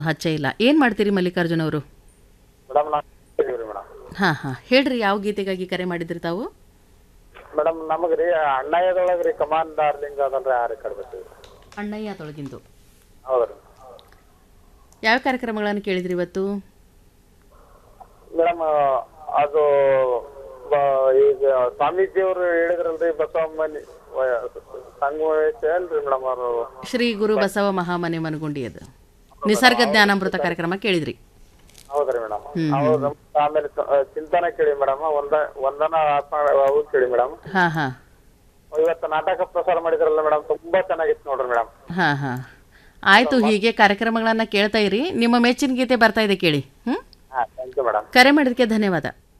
ಹಚ್ಚೇ ಇಲ್ಲ ಏನು ಮಾಡ್ತೀರಿ ಮಲ್ಲಿಕಾರ್ಜುನ್ ಅವರು ಮೇಡಮ್ ನಾವು ಇದೀವಿ ಮೇಡಮ್ ಹಾಂ ಹಾಂ ಹೇಳ್ರಿ ಯಾವ ಗೀತೆಗಾಗಿ ಕರೆ ಮಾಡಿದ್ರಿ ತಾವು ಮೇಡಮ್ ನಮಗೆ ರೀ ಅಣ್ಣಯ್ಯದೊಳಗೆ ರೀ ಕಮಾನ್ ಡಾರ್ಲಿಂಗ್ ಅದಲ್ರಿ ಆ ರೆಕಾರ್ಡ್ ಬರ್ತೀವಿ ಅಣ್ಣಯ್ಯ ತೊಳಗಿಂದು ಹೌದು ರೀ ಯಾವ ಕಾರ್ಯಕ್ರಮಗಳನ್ನು ಕೇಳಿದ್ರಿ ಇವತ್ತು ಮೇಡಮ್ ಅದು ಬ- ಈಗ ಸ್ವಾಮೀಜಿಯವರು ಹೇಳಿದ್ರಲ್ರಿ ಬಸವಮ್ಮನಿ ಸಂಘ ವಯಸ್ಸು ಅಲ್ರಿ ಮೇಡಮ್ ಅವರು ಶ್ರೀ ಗುರು ಬಸವ ಮಹಾಮನೆ ಮನಗುಂಡಿ ಅದು ನಿಸರ್ಗ ಜ್ಞಾನಾಮೃತ ಕಾರ್ಯಕ್ರಮ ಕೇಳಿದ್ರಿ ಹೌದ್ರಿ ಮೇಡಮ್ ಹೌದು ಆಮೇಲೆ ಸ- ಚಿಂತನ ಕೇಳಿ ಮೇಡಮ್ ಒಂದ ಒಂದನ ಆತ್ಮ ಅವು ಕೇಳಿ ಮೇಡಮ್ ಹಾಂ ಹಾಂ ಇವತ್ತು ನಾಟಕ ಪ್ರಸಾರ ಮಾಡಿದ್ರಲ್ಲ ಮೇಡಮ್ ತುಂಬಾ ಚೆನ್ನಾಗಿತ್ತು ನೋಡ್ರಿ ಮೇಡಮ್ ಹಾಂ ಹಾಂ ಆಯಿತು ಹೀಗೆ ಕಾರ್ಯಕ್ರಮಗಳನ್ನು ಕೇಳ್ತಾ ಇರಿ ನಿಮ್ಮ ಮೆಚ್ಚಿನ ಗೀತೆ ಬರ್ತಾ ಇದೆ ಕೇಳಿ ಹ್ಞೂ ಹಾ ಥ್ಯಾಂಕ್ ಯು ಮೇಡಮ್ ಕರೆ ಮಾಡಿದ್ದಕ್ಕೆ ಧನ್ಯವಾದ